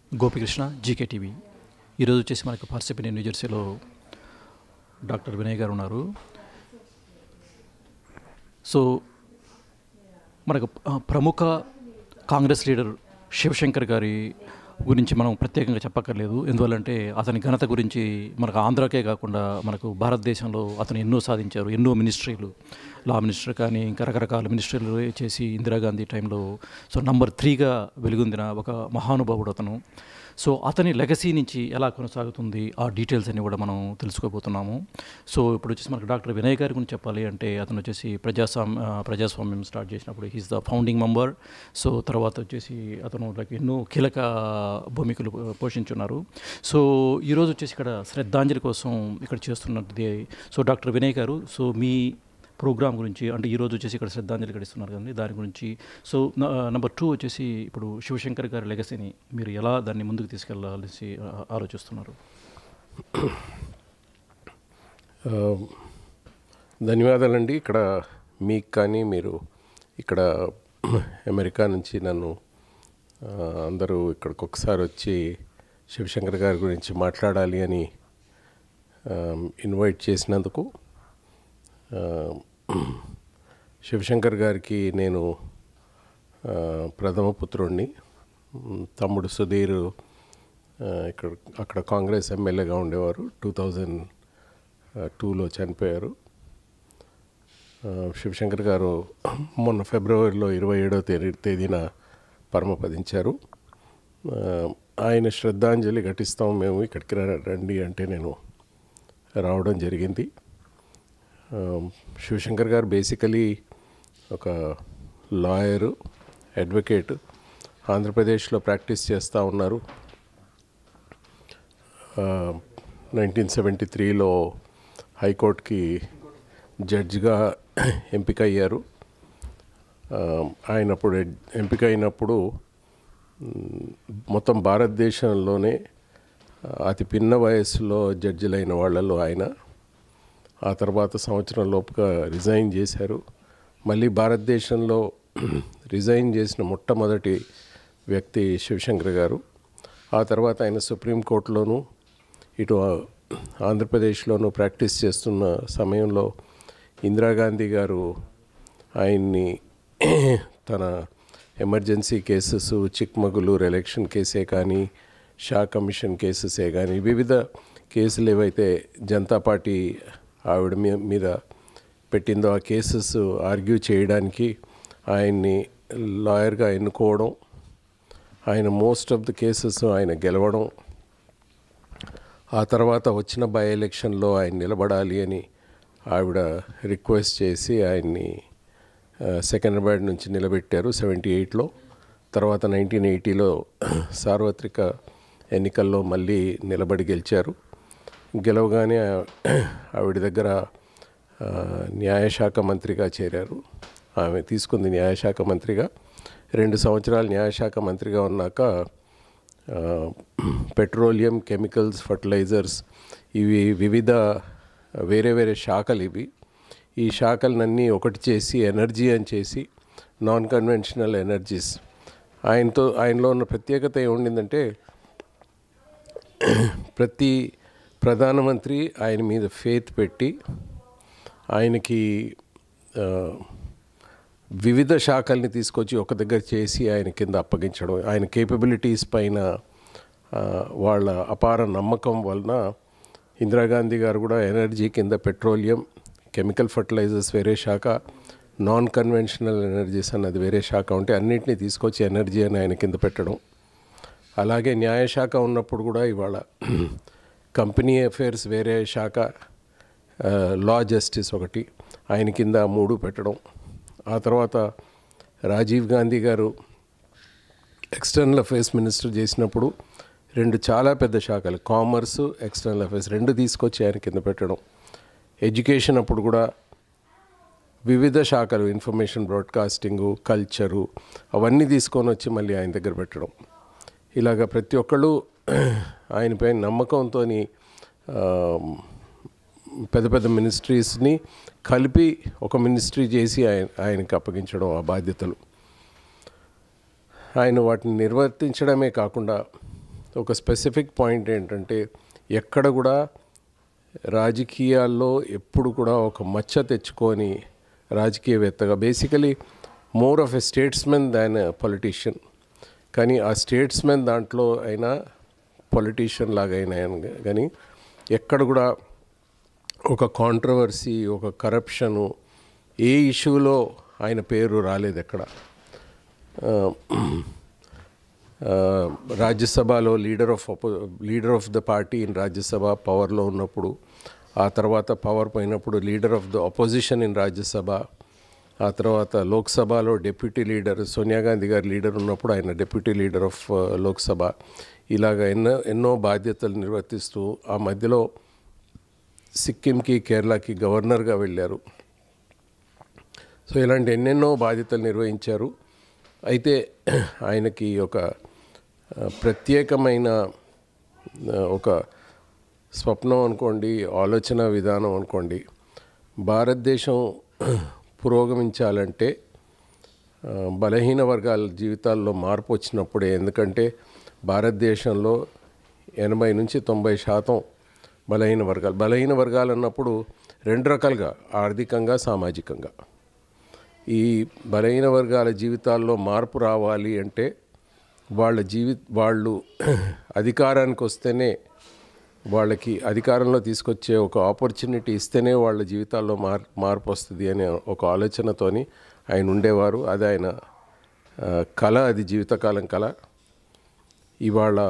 Gopikrishna GK TV ఈరోజు వచ్చేసి మనకు పార్సిపిని న్యూజెర్సీలో డాక్టర్ వినయ్ గారు ఉన్నారు సో మనకు ఆ, ప్రముఖ కాంగ్రెస్ లీడర్ శివశంకర్ గారి గురించి మనం ప్రత్యేకంగా చెప్పక్కర్లేదు ఎందువల్లంటే అతని ఘనత గురించి మనకు ఆంధ్రాకే కాకుండా మనకు భారతదేశంలో అతను ఎన్నో సాధించారు ఎన్నో మినిస్ట్రీలు లా మినిస్టర్ కానీ ఇంకా రకరకాల మినిస్ట్రీలు చేసి ఇందిరాగాంధీ టైంలో సో నంబర్ త్రీగా వెలుగొందిన ఒక మహానుభావుడు అతను సో అతని లెగసీ నుంచి ఎలా కొనసాగుతుంది ఆ డీటెయిల్స్ అన్ని కూడా మనం తెలుసుకోబోతున్నాము సో ఇప్పుడు వచ్చేసి మనకు డాక్టర్ వినయ్ గారి గురించి చెప్పాలి అంటే అతను వచ్చేసి ప్రజాస్వామ్య ఆ, ప్రజాస్వామ్యం స్టార్ట్ చేసినప్పుడు he's the founding member so తర్వాత వచ్చేసి అతను లైక్ ఎన్నో కీలక భూమికలు పోషించున్నారు సో ఈరోజు వచ్చేసి ఇక్కడ శ్రద్ధాంజలి కోసం ఇక్కడ చేస్తున్నది సో డాక్టర్ వినయ్ గారు సో మీ ప్రోగ్రామ్ గురించి అంటే ఈరోజు వచ్చేసి ఇక్కడ శ్రద్ధాంజలి గడిస్తున్నారు కదండి దాని గురించి సో నెంబర్ టూ వచ్చేసి ఇప్పుడు శివశంకర్ గారి లెగసీని మీరు ఎలా దాన్ని ముందుకు తీసుకెళ్ళాల్సి ఆ, ఆలోచిస్తున్నారు ఆ, ధన్యవాదాలండి ఇక్కడ మీకు కానీ మీరు ఇక్కడ అమెరికా నుంచి నన్ను ఆ, అందరూ ఇక్కడికి ఒకసారి వచ్చి శివశంకర్ గారి గురించి మాట్లాడాలి అని ఆ, ఇన్వైట్ చేసినందుకు ఆ, శివశంకర్ గారికి నేను ఆ, ప్రథమ పుత్రుణ్ణి మ్, తమ్ముడు సుధీర్ ఆ, ఇక్కడ అక్కడ కాంగ్రెస్ ఎమ్మెల్యేగా ఉండేవారు టూ థౌజండ్ టూలో చనిపోయారు ఆ, శివశంకర్ గారు మొన్న ఫిబ్రవరిలో ఇరవై ఏడో తేదీ తేదీన పరమపదించారు ఆ, ఆయన శ్రద్ధాంజలి ఘటిస్తాం మేము ఇక్కడికి ర- రండి అంటే నేను రావడం జరిగింది ఆ, శివశంకర్ గారు బేసికలీ ఒక లాయరు అడ్వకేట్ ఆంధ్రప్రదేశ్లో ప్రాక్టీస్ చేస్తూ ఉన్నారు నైన్టీన్ సెవెంటీ త్రీలో హైకోర్టుకి జడ్జిగా ఎంపిక అయ్యారు ఆ, ఆయన అప్పుడు ఎంపిక అయినప్పుడు మ్, మొత్తం భారతదేశంలోనే అతి పిన్న వయస్సులో జడ్జిలైన వాళ్ళలో ఆయన ఆ తర్వాత సంవత్సరం లోపుగా రిజైన్ చేశారు మళ్ళీ భారతదేశంలో రిజైన్ చేసిన మొట్టమొదటి వ్యక్తి శివశంకర్ గారు ఆ తర్వాత ఆయన సుప్రీంకోర్టులోనూ ఇటు ఆ- ఆంధ్రప్రదేశ్లోనూ ప్రాక్టీస్ చేస్తున్న సమయంలో ఇందిరాగాంధీ గారు ఆయన్ని తన ఎమర్జెన్సీ కేసెస్ చిక్మగళూరు ఎలక్షన్ కేసే కానీ షా కమిషన్ కేసెసే కానీ వివిధ కేసులు ఏవైతే జనతా పార్టీ ఆవిడ మీ- మీద పెట్టిందో ఆ కేసెస్ ఆర్గ్యూ చేయడానికి ఆయన్ని లాయర్గా ఎన్నుకోవడం ఆయన మోస్ట్ ఆఫ్ ద కేసెస్ ఆయన గెలవడం ఆ తర్వాత వచ్చిన బై ఎలక్షన్లో ఆయన నిలబడాలి అని ఆవిడ రిక్వెస్ట్ చేసి ఆయన్ని సెకండ్ నుంచి నిలబెట్టారు సెవెంటీ ఎయిట్లో తర్వాత నైన్టీన్ ఎయిటీలో సార్వత్రిక ఎన్నికల్లో మళ్ళీ నిలబడి గెలిచారు గెలవగానే ఆ- ఆవిడ దగ్గర ఆ, న్యాయశాఖ మంత్రిగా చేరారు ఆమె తీసుకుంది న్యాయశాఖ మంత్రిగా రెండు సంవత్సరాలు న్యాయశాఖ మంత్రిగా ఉన్నాక ఆ, పెట్రోలియం కెమికల్స్ ఫర్టిలైజర్స్ ఇవి వివిధ వేరే వేరే శాఖలు ఇవి ఈ శాఖలనన్నీ ఒకటి చేసి ఎనర్జీ అని చేసి నాన్ కన్వెన్షనల్ ఎనర్జీస్ ఆయనతో ఆయనలో ఉన్న ప్రత్యేకత ఏముండిందంటే ప్రతి ప్రధానమంత్రి ఆయన మీద ఫేత్ పెట్టి ఆయనకి ఆ, వివిధ శాఖల్ని తీసుకొచ్చి ఒక దగ్గర చేసి ఆయన కింద అప్పగించడం ఆయన కేపబిలిటీస్ పైన ఆ, వాళ్ళ అపార నమ్మకం వలన ఇందిరాగాంధీ గారు కూడా ఎనర్జీ కింద పెట్రోలియం కెమికల్ ఫర్టిలైజర్స్ వేరే శాఖ నాన్ కన్వెన్షనల్ ఎనర్జీస్ అన్నది వేరే శాఖ ఉంటే అన్నింటినీ తీసుకొచ్చి ఎనర్జీ అని ఆయన కింద పెట్టడం అలాగే న్యాయశాఖ ఉన్నప్పుడు కూడా ఇవాళ కంపెనీ అఫైర్స్ వేరే శాఖ ఆ, లా జస్టిస్ ఒకటి ఆయన కింద మూడు పెట్టడం ఆ తర్వాత రాజీవ్ గాంధీ గారు ఎక్స్టర్నల్ అఫైర్స్ మినిస్టర్ చేసినప్పుడు రెండు చాలా పెద్ద శాఖలు కామర్స్ ఎక్స్టర్నల్ అఫైర్స్ రెండు తీసుకొచ్చి ఆయన కింద పెట్టడం ఎడ్యుకేషన్ అప్పుడు కూడా వివిధ శాఖలు ఇన్ఫర్మేషన్ బ్రాడ్కాస్టింగు కల్చరు అవన్నీ తీసుకొని వచ్చి మళ్ళీ ఆయన దగ్గర పెట్టడం ఇలాగ ప్రతి ఒక్కళ్ళు ఆయనపై నమ్మకంతో పెద్ద పెద్ద మినిస్ట్రీస్ని కలిపి ఒక మినిస్ట్రీ చేసి ఆయన ఆయనకి అప్పగించడం ఆ బాధ్యతలు ఆయన వాటిని నిర్వర్తించడమే కాకుండా ఒక స్పెసిఫిక్ పాయింట్ ఏంటంటే ఎక్కడ కూడా రాజకీయాల్లో ఎప్పుడు కూడా ఒక మచ్చ తెచ్చుకొని రాజకీయవేత్తగా basically more of a statesman than politician కానీ ఆ స్టేట్స్మెన్ దాంట్లో అయినా పొలిటీషియన్ లాగా అయినా కానీ ఎక్కడ కూడా ఒక కాంట్రవర్సీ ఒక కరప్షను ఏ ఇష్యూలో ఆయన పేరు రాలేదు ఎక్కడ ఆ, ఆ, రాజ్యసభలో leader of oppo leader of the party in Rajya Sabha పవర్లో ఉన్నప్పుడు ఆ తర్వాత పవర్ పోయినప్పుడు leader of the opposition in Rajya Sabha ఆ తర్వాత లోక్సభలో డిప్యూటీ లీడర్ సోనియా గాంధీ గారు లీడర్ ఉన్నప్పుడు ఆయన డిప్యూటీ లీడర్ ఆఫ్ లోక్సభ ఇలాగ ఎన్నో ఎన్నో బాధ్యతలు నిర్వర్తిస్తూ ఆ మధ్యలో సిక్కింకి కేరళకి గవర్నర్గా వెళ్ళారు సో ఇలాంటి ఎన్నెన్నో బాధ్యతలు నిర్వహించారు అయితే ఆయనకి ఒక ఆ, ప్రత్యేకమైన ఆ, ఒక స్వప్నం అనుకోండి ఆలోచన విధానం అనుకోండి భారతదేశం పురోగమించాలంటే ఆ, బలహీన వర్గాల జీవితాల్లో మార్పు వచ్చినప్పుడే ఎందుకంటే భారతదేశంలో ఎనభై నుంచి తొంభై శాతం బలహీన వర్గాలు బలహీన వర్గాలు అన్నప్పుడు రెండు రకాలుగా ఆర్థికంగా సామాజికంగా ఈ బలహీన వర్గాల జీవితాల్లో మార్పు రావాలి అంటే వాళ్ళ జీవి వాళ్ళు అధికారానికి వస్తేనే వాళ్ళకి అధికారంలో తీసుకొచ్చే ఒక ఆపర్చునిటీ ఇస్తేనే వాళ్ళ జీవితాల్లో మార్ మార్పు వస్తుంది అనే ఒక ఆలోచనతోని ఆయన ఉండేవారు అది ఆయన ఆ, కళ అది జీవితకాలం కళ ఇవాళ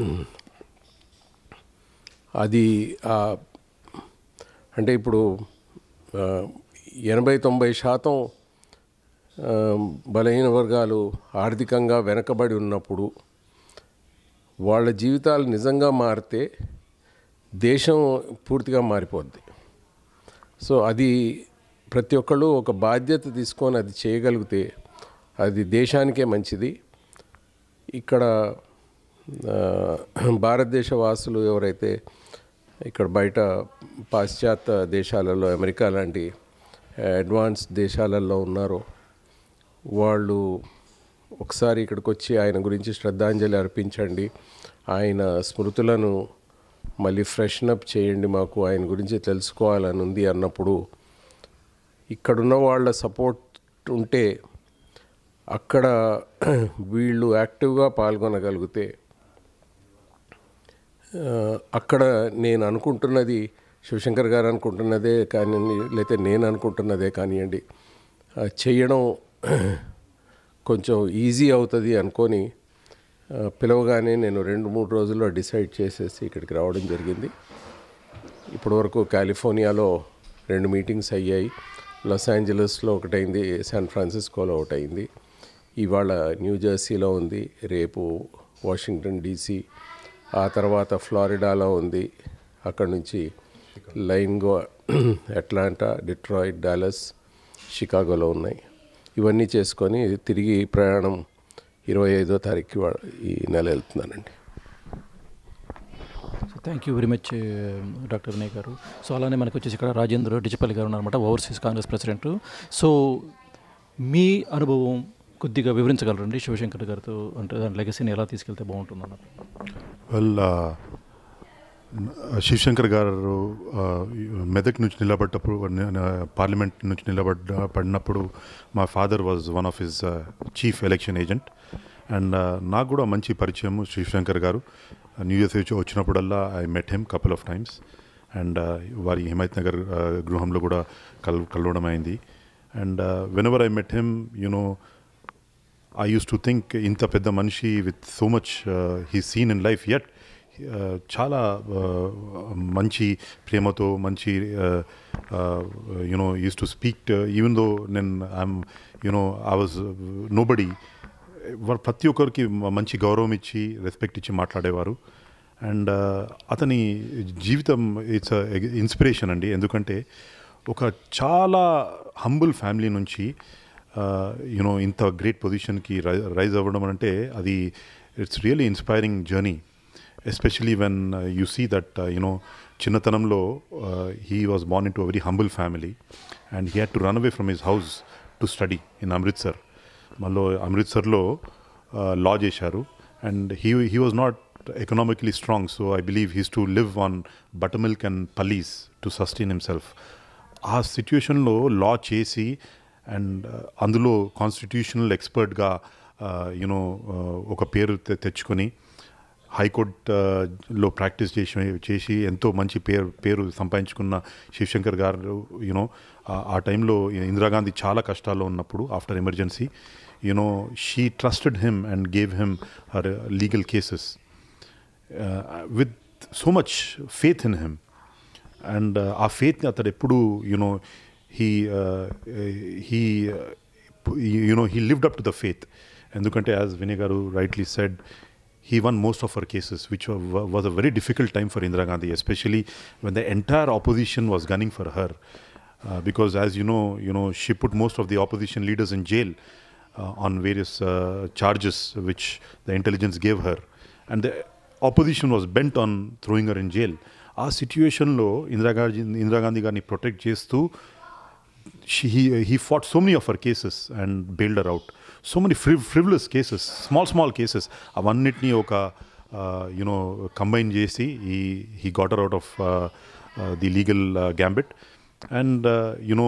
అది ఆ, అంటే ఇప్పుడు ఆ, ఎనభై తొంభై శాతం ఆ, బలహీన వర్గాలు ఆర్థికంగా వెనకబడి ఉన్నప్పుడు వాళ్ళ జీవితాలు నిజంగా మారితే దేశం పూర్తిగా మారిపోద్ది సో అది ప్రతి ఒక్కళ్ళు ఒక బాధ్యత తీసుకొని అది చేయగలిగితే అది దేశానికే మంచిది ఇక్కడ ఆ, భారతదేశ వాసులు ఎవరైతే ఇక్కడ బయట పాశ్చాత్య దేశాలలో అమెరికా లాంటి అడ్వాన్స్ దేశాలలో ఉన్నారో వాళ్ళు ఒకసారి ఇక్కడికి వచ్చి ఆయన గురించి శ్రద్ధాంజలి అర్పించండి ఆయన స్మృతులను మళ్ళీ ఫ్రెషన్ అప్ చేయండి మాకు ఆయన గురించి తెలుసుకోవాలని ఉంది అన్నప్పుడు ఇక్కడున్న వాళ్ళ సపోర్ట్ ఉంటే అక్కడ వీళ్ళు యాక్టివ్గా పాల్గొనగలిగితే ఆ, అక్కడ నేను అనుకుంటున్నది శివశంకర్ గారు అనుకుంటున్నదే కానివ్వండి లేకపోతే నేను అనుకుంటున్నదే కానివ్వండి ఆ, చేయడం కొంచెం ఈజీ అవుతుంది అనుకొని ఆ, పిలవగానే నేను రెండు మూడు రోజుల్లో డిసైడ్ చేసేసి ఇక్కడికి రావడం జరిగింది ఇప్పటివరకు కాలిఫోర్నియాలో రెండు మీటింగ్స్ అయ్యాయి లాస్ ఏంజలస్లో ఒకటైంది శాన్ ఫ్రాన్సిస్కోలో ఒకటైంది ఇవాళ న్యూ జెర్సీలో ఉంది రేపు వాషింగ్టన్ డీసీ ఆ తర్వాత ఫ్లారిడాలో ఉంది అక్కడ నుంచి లైన్గో అట్లాంటా డిట్రాయిట్ డాలస్ షికాగోలో ఉన్నాయి ఇవన్నీ చేసుకొని తిరిగి ప్రయాణం ఇరవై ఐదో తారీఖు వా- ఈ నెల వెళ్తున్నానండి so thank you very much doctor Vinay గారు సో అలానే మనకు వచ్చేసి ఇక్కడ రాజేంద్ర డిజిపల్ గారు ఉన్నారన్నమాట ఓవర్సీస్ కాంగ్రెస్ ప్రెసిడెంట్ సో మీ అనుభవం కొద్దిగా వివరించగలరండి శివశంకర్ గారితో అంటే దాని లెగసీని ఎలా తీసుకెళ్తే బాగుంటుంది అన్నట్టు వెల్ శివశంకర్ గారు ఆ, మెదక్ నుంచి నిలబడ్డప్పుడు ని- ని- పార్లమెంట్ నుంచి నిలబడ్డ పడినప్పుడు మా father was one of his chief election agent and నాకు కూడా మంచి పరిచయం శివశంకర్ గారు న్యూ ఇయర్స్ వచ్చి వచ్చినప్పుడల్లా I met him couple of times and వారి హిమాయత్ నగర్ ఆ, గృహంలో కూడా కల్ కలవడం అయింది and whenever I met him you know I used to think ఇంత పెద్ద మనిషి with so much he seen in life yet చాలా uh, మంచి ప్రేమతో మంచి you know used to speak even though నేను I'm you know I was nobody ప్రతి ఒక్కరికి మ- మంచి గౌరవం ఇచ్చి రెస్పెక్ట్ ఇచ్చి మాట్లాడేవారు అండ్ అతని జీవితం ఇట్స్ ఇన్స్పిరేషన్ అండి ఎందుకంటే ఒక చాలా హంబుల్ ఫ్యామిలీ నుంచి యునో ఇంత గ్రేట్ పొజిషన్కి రైజ్ అవ్వడం అంటే అది it's really inspiring journey especially when you see that you know చిన్నతనంలో he was born in to very humble family and he had to run away from his house to study in Amritsar మళ్ళీ అమృత్సర్లో law చేశారు and he he was not economically strong, so I believe he's to live on buttermilk and pallies to sustain himself. ఆ సిచ్యువేషన్లో లా చేసి and అందులో constitutional ఎక్స్పర్ట్గా you know ఒక పేరు తె- తెచ్చుకొని హైకోర్టులో ప్రాక్టీస్ చేసి చేసి ఎంతో మంచి పేరు పేరు సంపాదించుకున్న శివశంకర్ గారు యూనో ఆ టైంలో ఇందిరాగాంధీ చాలా కష్టాల్లో ఉన్నప్పుడు after emergency you know she trusted him and gave him her legal cases with so much faith in him and ఆ ఫేత్ని అతడు ఎప్పుడు you know he he you know he lived up to the faith ఎందుకంటే యాజ్ వినయ్ గారు rightly said he won most of her cases, which wa- was a very difficult time for Indira Gandhi, especially when the entire opposition was gunning for her. Uh, because as you know, you know, she put most of the opposition leaders in jail uh, on various uh, charges which the intelligence gave her. And the opposition was bent on throwing her in jail. ఆ సిచ్యువేషన్లో ఇందిరాగాంధీ ఇందిరాగాంధీ గారిని protect చేస్తూ she, he, he fought so many of her cases and bailed her out. So many friv- frivolous cases, small, small cases. అవన్నిటినీ ఒక you know combine చేసి ఈ he got uh out of the legal gambit and you know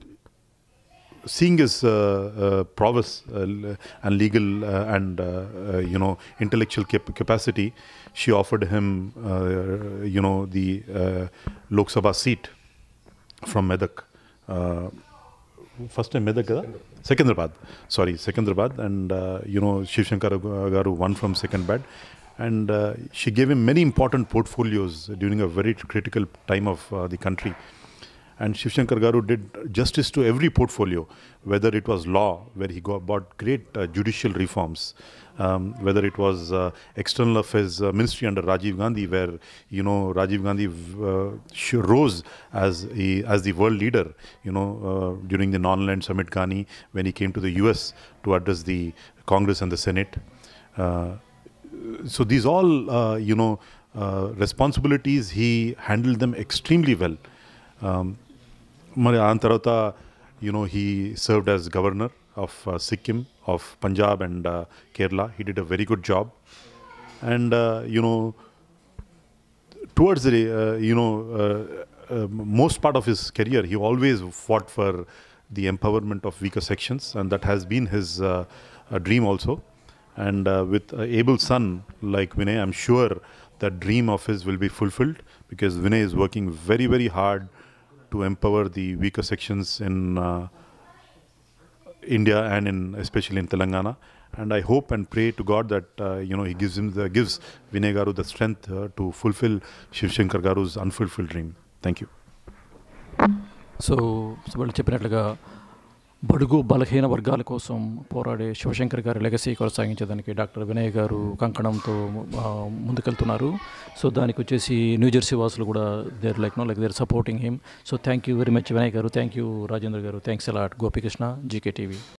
seeing his uh, uh, prowess uh, l- and legal uh, and uh, uh, you know intellectual cap- capacity, she offered him uh, you know the uh, Lok Sabha seat from Medak. Uh, first time Medak, కదా? Secunderabad. Sorry, Secunderabad, and uh, you know Shiv Shankar Garu won from Secunderabad, and uh, she gave him many important portfolios during a very critical time of uh, the country. And Shiv Shankar Garu did justice to every portfolio, whether it was law, where he got, brought great uh, judicial reforms, um, whether it was uh, external affairs uh, ministry under Rajiv Gandhi, where you know Rajiv Gandhi uh, sh- rose as a, as the world leader, you know, uh, during the non-land summit Ghani when he came to the U.S. to address the Congress and the Senate. Uh, so these all uh, you know uh, responsibilities he handled them extremely well um, మరి ఆ తర్వాత you know he served as governor of Sikkim of Punjab and Kerala he did a very good job and you know towards the uh, you know uh, uh, most part of his career he always fought for the empowerment of weaker sections and that has been his uh, uh, dream also and uh, with an able son like vinay i'm sure that dream of his will be fulfilled because vinay is working very very hard to empower the weaker sections in uh, India and in especially in Telangana. And I hope and pray to God that uh, you know He gives him the gives Vinay Garu the strength uh, to fulfill Shiv Shankar Garu's unfulfilled dream. Thank you. So వాళ్ళు చెప్పినట్లుగా బడుగు బలహీన వర్గాల కోసం పోరాడే శివశంకర్ గారి legacy కొనసాగించేదానికి doctor Vinay గారు కంకణంతో ఆ, ముందుకెళ్తున్నారు సో దానికి వచ్చేసి న్యూజెర్సీ వాసులు కూడా there like no like there supporting him so thank you very much Vinay గారు థ్యాంక్ యూ రాజేంద్ర గారు thanks a lot Gopikrishna GK TV